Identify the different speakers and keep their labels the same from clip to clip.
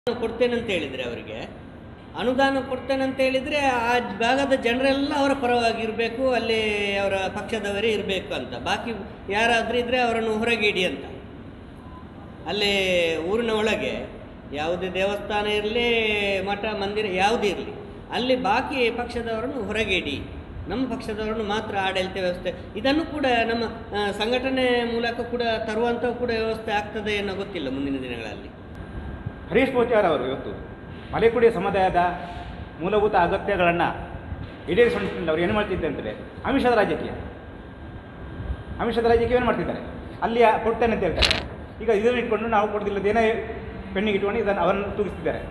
Speaker 1: ಕೊಡ್ತೇನೆ ಅಂತ ಹೇಳಿದರೆ ಅವರಿಗೆ ಅನುದಾನ ಕೊಡ್ತೇನೆ ಅಂತ ಹೇಳಿದರೆ ಆ ಭಾಗದ ಜನರೆಲ್ಲ ಅವರ ಪರವಾಗಿರಬೇಕು ಅಲ್ಲಿ ಅವರ ಪಕ್ಷದವರೇ ಇರಬೇಕು ಅಂತ ಬಾಕಿ ಯಾರಾದರೂ ಇದ್ದರೆ ಅವರನ್ನು ಹೊರಗೆ ಇಡಿ ಅಂತ ಅಲ್ಲಿ ಊರಿನ ಒಳಗೆ ಯಾವುದೇ ದೇವಸ್ಥಾನ ಇರಲಿ ಮಠ ಮಂದಿರ ಯಾವುದೇ ಇರಲಿ ಅಲ್ಲಿ ಬಾಕಿ ಪಕ್ಷದವರನ್ನು ಹೊರಗೆ ಇಡಿ ನಮ್ಮ ಪಕ್ಷದವರನ್ನು ಮಾತ್ರ ಆಡಳಿತ ವ್ಯವಸ್ಥೆ ಇದನ್ನು ಕೂಡ ನಮ್ಮ ಆ, ಸಂಘಟನೆ ಮೂಲಕ ಕೂಡ ತರುವಂಥ ಕೂಡ ವ್ಯವಸ್ಥೆ ಆಗ್ತದೆ ಅನ್ನೋ ಗೊತ್ತಿಲ್ಲ ಮುಂದಿನ ದಿನಗಳಲ್ಲಿ
Speaker 2: ಹರೀಶ್ ಪೂಜಾರ್ ಅವರು ಇವತ್ತು ಮಲೆಕುಡಿ ಸಮುದಾಯದ ಮೂಲಭೂತ ಅಗತ್ಯಗಳನ್ನು ಈಡೇರಿಸಿಕೊಂಡು ಅವ್ರು ಏನು ಮಾಡ್ತಿದ್ದೆ ಅಂತಂದರೆ ಅಮಿಷದ ರಾಜಕೀಯ ಅಮಿಷದ ರಾಜಕೀಯ ಏನು ಮಾಡ್ತಿದ್ದಾರೆ ಅಲ್ಲಿ ಕೊಡ್ತೇನೆ ಅಂತ ಹೇಳ್ತಾರೆ ಈಗ ಇದನ್ನು ಇಟ್ಕೊಂಡು ನಾವು ಕೊಡ್ತಿಲ್ಲದೇನೇ ಪೆಣ್ಣಿಗೆ ಇಟ್ಕೊಂಡು ಇದನ್ನು ಅವರನ್ನು ತೂಗಿಸ್ತಿದ್ದಾರೆ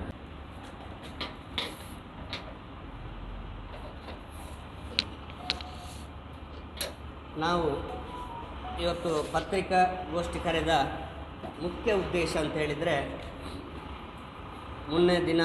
Speaker 1: ನಾವು ಇವತ್ತು ಪತ್ರಿಕಾ ಗೋಷ್ಠಿ ಕರೆದ ಮುಖ್ಯ ಉದ್ದೇಶ ಅಂತ ಹೇಳಿದರೆ ಮೊನ್ನೆ ದಿನ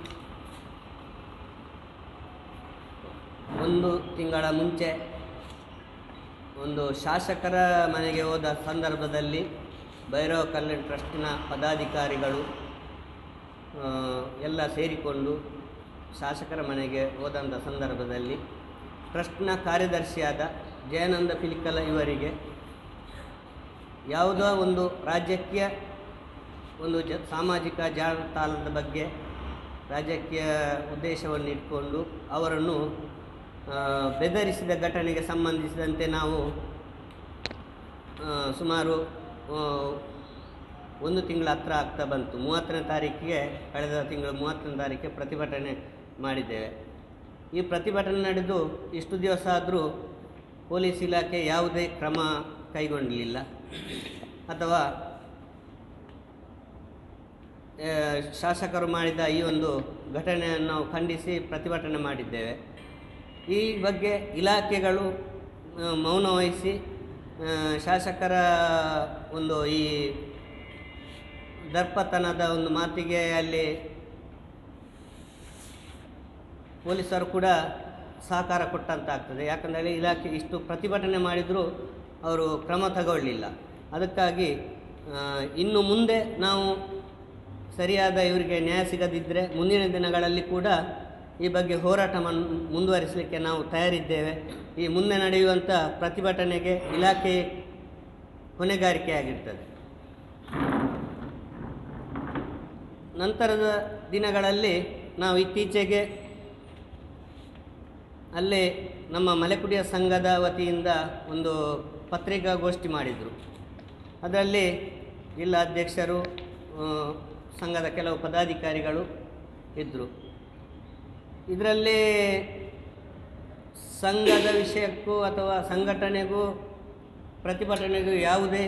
Speaker 1: ಒಂದು ತಿಂಗಳ ಮುಂಚೆ ಒಂದು ಶಾಸಕರ ಮನೆಗೆ ಹೋದ ಸಂದರ್ಭದಲ್ಲಿ ಭೈರವ ಕಲ್ಯಾಣ ಟ್ರಸ್ಟಿನ ಪದಾಧಿಕಾರಿಗಳು ಆ, ಎಲ್ಲ ಸೇರಿಕೊಂಡು ಶಾಸಕರ ಮನೆಗೆ ಹೋದಂಥ ಸಂದರ್ಭದಲ್ಲಿ ಟ್ರಸ್ಟ್ನ ಕಾರ್ಯದರ್ಶಿಯಾದ ಜಯಾನಂದ ಪಿಲಿಕಲ ಇವರಿಗೆ ಯಾವುದೋ ಒಂದು ರಾಜ್ಯಕ್ಕೆ ಒಂದು ಜ ಸಾಮಾಜಿಕ ಜಾಲತಾಣದ ಬಗ್ಗೆ ರಾಜಕೀಯ ಉದ್ದೇಶವನ್ನು ಇಟ್ಕೊಂಡು ಅವರನ್ನು ಆ, ಬೆದರಿಸಿದ ಘಟನೆಗೆ ಸಂಬಂಧಿಸಿದಂತೆ ನಾವು ಆ, ಸುಮಾರು ಆ, ಒಂದು ತಿಂಗಳ ಹತ್ರ ಆಗ್ತಾ ಬಂತು ಮೂವತ್ತನೇ ತಾರೀಕಿಗೆ ಕಳೆದ ತಿಂಗಳು ಮೂವತ್ತನೇ ತಾರೀಕಿಗೆ ಪ್ರತಿಭಟನೆ ಮಾಡಿದ್ದೇವೆ ಈ ಪ್ರತಿಭಟನೆ ನಡೆದು ಇಷ್ಟು ದಿವಸ ಆದರೂ ಪೊಲೀಸ್ ಇಲಾಖೆ ಯಾವುದೇ ಕ್ರಮ ಕೈಗೊಂಡಿಲ್ಲ ಅಥವಾ ಆ, ಶಾಸಕರು ಮಾಡಿದ ಈ ಒಂದು ಘಟನೆಯನ್ನು ನಾವು ಖಂಡಿಸಿ ಪ್ರತಿಭಟನೆ ಮಾಡಿದ್ದೇವೆ ಈ ಬಗ್ಗೆ ಇಲಾಖೆಗಳು ಆ, ಮೌನ ವಹಿಸಿ ಆ, ಶಾಸಕರ ಒಂದು ಈ ದರ್ಪತನದ ಒಂದು ಮಾತಿಗೆ ಅಲ್ಲಿ ಪೊಲೀಸರು ಕೂಡ ಸಹಕಾರ ಕೊಟ್ಟಂತಾಗ್ತದೆ ಯಾಕಂದರೆ ಇಲಾಖೆ ಇಷ್ಟು ಪ್ರತಿಭಟನೆ ಮಾಡಿದರೂ ಅವರು ಕ್ರಮ ತಗೊಳ್ಳಿಲ್ಲ ಅದಕ್ಕಾಗಿ ಆ, ಇನ್ನು ಮುಂದೆ ನಾವು ಸರಿಯಾದ ಇವರಿಗೆ ನ್ಯಾಯ ಸಿಗದಿದ್ದರೆ ಮುಂದಿನ ದಿನಗಳಲ್ಲಿ ಕೂಡ ಈ ಬಗ್ಗೆ ಹೋರಾಟ ಮನ್ ಮುಂದುವರಿಸಲಿಕ್ಕೆ ನಾವು ತಯಾರಿದ್ದೇವೆ ಈ ಮುಂದೆ ನಡೆಯುವಂಥ ಪ್ರತಿಭಟನೆಗೆ ಇಲಾಖೆ ಹೊಣೆಗಾರಿಕೆಯಾಗಿರ್ತದೆ ನಂತರದ ದಿನಗಳಲ್ಲಿ ನಾವು ಇತ್ತೀಚೆಗೆ ಅಲ್ಲೇ ನಮ್ಮ ಮಲೆಕುಡಿಯ ಸಂಘದ ವತಿಯಿಂದ ಒಂದು ಪತ್ರಿಕಾಗೋಷ್ಠಿ ಮಾಡಿದರು ಅದರಲ್ಲಿ ಜಿಲ್ಲಾಧ್ಯಕ್ಷರು ಆ, ಸಂಘದ ಕೆಲವು ಪದಾಧಿಕಾರಿಗಳು ಇದ್ದರು ಇದರಲ್ಲಿ ಸಂಘದ ವಿಷಯಕ್ಕೂ ಅಥವಾ ಸಂಘಟನೆಗೂ ಪ್ರತಿಭಟನೆಗೂ ಯಾವುದೇ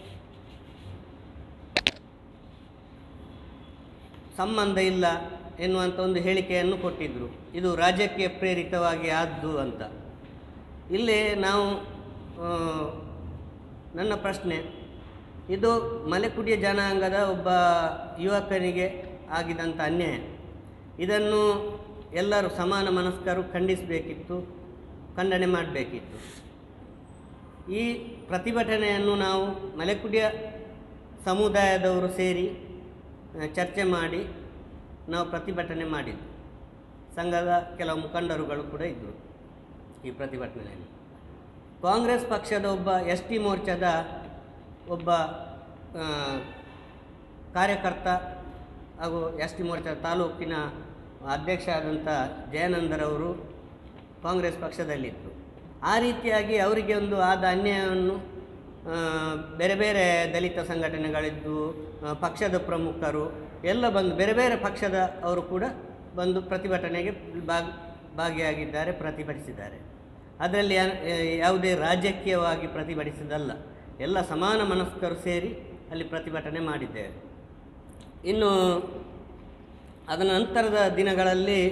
Speaker 1: ಸಂಬಂಧ ಇಲ್ಲ ಎನ್ನುವಂಥ ಒಂದು ಹೇಳಿಕೆಯನ್ನು ಕೊಟ್ಟಿದ್ದರು ಇದು ರಾಜ್ಯಕ್ಕೆ ಪ್ರೇರಿತವಾಗಿ ಆದ್ದು ಅಂತ ಇಲ್ಲಿ ನಾವು ಆ, ನನ್ನ ಪ್ರಶ್ನೆ ಇದು ಮಲೆಕುಡಿಯ ಜನಾಂಗದ ಒಬ್ಬ ಯುವಕನಿಗೆ ಆಗಿದಂಥ ಅನ್ಯಾಯ ಇದನ್ನು ಎಲ್ಲರೂ ಸಮಾನ ಮನಸ್ಕರು ಖಂಡಿಸಬೇಕಿತ್ತು ಖಂಡನೆ ಮಾಡಬೇಕಿತ್ತು ಈ ಪ್ರತಿಭಟನೆಯನ್ನು ನಾವು ಮಲೆಕುಡಿಯ ಸಮುದಾಯದವರು ಸೇರಿ ಆ, ಚರ್ಚೆ ಮಾಡಿ ನಾವು ಪ್ರತಿಭಟನೆ ಮಾಡಿದ್ದು ಸಂಘದ ಕೆಲವು ಮುಖಂಡರುಗಳು ಕೂಡ ಇದ್ದರು ಈ ಪ್ರತಿಭಟನೆಯಲ್ಲಿ ಕಾಂಗ್ರೆಸ್ ಪಕ್ಷದ ಒಬ್ಬ ಎಸ್ ಟಿ ಮೋರ್ಚಾದ ಒಬ್ಬ ಆ, ಕಾರ್ಯಕರ್ತ ಹಾಗೂ ಎಸ್ ಟಿ ಮೋರ್ಚಾ ತಾಲೂಕಿನ ಅಧ್ಯಕ್ಷ ಆದಂಥ ಜಯಾನಂದರವರು ಕಾಂಗ್ರೆಸ್ ಪಕ್ಷದಲ್ಲಿದ್ದರು ಆ ರೀತಿಯಾಗಿ ಅವರಿಗೆ ಒಂದು ಆದ ಅನ್ಯಾಯವನ್ನು ಆ, ಬೇರೆ ಬೇರೆ ದಲಿತ ಸಂಘಟನೆಗಳಿದ್ದು ಆ, ಪಕ್ಷದ ಪ್ರಮುಖರು ಎಲ್ಲ ಬಂದು ಬೇರೆ ಬೇರೆ ಪಕ್ಷದ ಅವರು ಕೂಡ ಬಂದು ಪ್ರತಿಭಟನೆಗೆ ಭಾಗ್ ಭಾಗಿಯಾಗಿದ್ದಾರೆ ಪ್ರತಿಭಟಿಸಿದ್ದಾರೆ ಅದರಲ್ಲಿ ಯಾ- ಯಾವುದೇ ರಾಜಕೀಯವಾಗಿ ಪ್ರತಿಭಟಿಸಿದಲ್ಲ ಎಲ್ಲ ಸಮಾನ ಮನಸ್ಕರು ಸೇರಿ ಅಲ್ಲಿ ಪ್ರತಿಭಟನೆ ಮಾಡಿದ್ದೇವೆ ಇನ್ನು ಅದರ ನಂತರದ ದಿನಗಳಲ್ಲಿ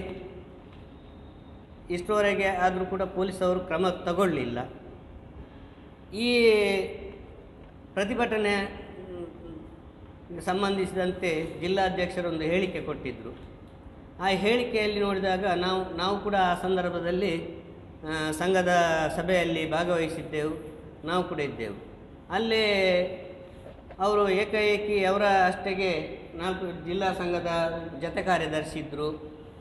Speaker 1: ಇಷ್ಟರವರೆಗೆ ಆದರೂ ಕೂಡ ಪೊಲೀಸವರು ಕ್ರಮ ತಗೊಳ್ಳಿಲ್ಲ ಈ ಪ್ರತಿಭಟನೆ ಮ್, ಸಂಬಂಧಿಸಿದಂತೆ ಜಿಲ್ಲಾಧ್ಯಕ್ಷರೊಂದು ಹೇಳಿಕೆ ಕೊಟ್ಟಿದ್ದರು ಆ ಹೇಳಿಕೆಯಲ್ಲಿ ನೋಡಿದಾಗ ನಾವು ನಾವು ಕೂಡ ಆ ಸಂದರ್ಭದಲ್ಲಿ ಆ, ಸಂಘದ ಸಭೆಯಲ್ಲಿ ಭಾಗವಹಿಸಿದ್ದೆವು ನಾವು ಕೂಡ ಇದ್ದೆವು ಅಲ್ಲಿ ಅವರು ಏಕಾಏಕಿ ಅವರ ಅಷ್ಟೆಗೆ ನಾಲ್ಕು ಜಿಲ್ಲಾ ಸಂಘದ ಜತೆ ಕಾರ್ಯದರ್ಶಿ ಇದ್ದರು